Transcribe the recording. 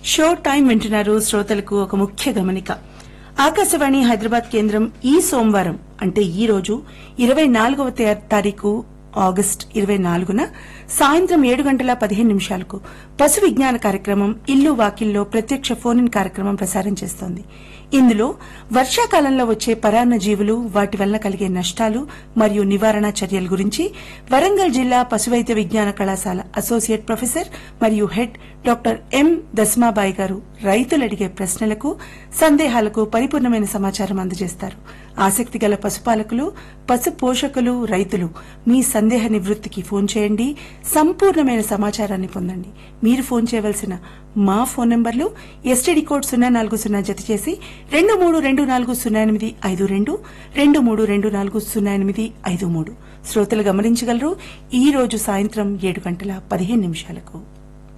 show time వింటున్నారు శ్రోతలకు ఒక ముఖ్య గమనిక ఆకాశవాణి హైదరాబాద్ కేంద్రం ఈ సోమవారం అంటే ఈ రోజు ఇరవై నాలుగవ తే- తారీఖు ఆగస్ట్ ఇరవై నాలుగున సాయంత్రం ఏడు గంటల పదిహేను నిమిషాలకు పశు విజ్ఞాన కార్యక్రమం ఇల్లు వాకిల్లో ప్రత్యక్ష ఫోన్ ఇన్ కార్యక్రమం ప్రసారం చేస్తోంది ఇందులో వర్షాకాలంలో వచ్చే పరాన్న జీవులు వాటి వల్ల కలిగే నష్టాలు మరియు నివారణ చర్యల గురించి వరంగల్ జిల్లా పశువైద్య విజ్ఞాన కళాశాల అసోసియేట్ ప్రొఫెసర్ మరియు హెడ్ డాక్టర్ ఎం దస్మాబాయి గారు రైతులు అడిగే ప్రశ్నలకు సందేహాలకు పరిపూర్ణమైన సమాచారం అందజేస్తారు ఆసక్తి గల పశుపాలకులు పశు పోషకులు రైతులు మీ సందేహ నివృత్తికి ఫోన్ చేయండి సంపూర్ణమైన సమాచారాన్ని పొందండి మీరు ఫోన్ చేయవలసిన మా ఫోన్ నంబర్లు ఎస్టీడీ కోడ్ సున్నా నాలుగు సున్నా జత చేసి రెండు మూడు రెండు నాలుగు సున్నా ఎనిమిది ఐదు రెండు రెండు మూడు రెండు నాలుగు సున్నా ఎనిమిది ఐదు మూడు శ్రోతలు గమనించగలరు ఈ రోజు సాయంత్రం ఏడు గంటల పదిహేను నిమిషాలకు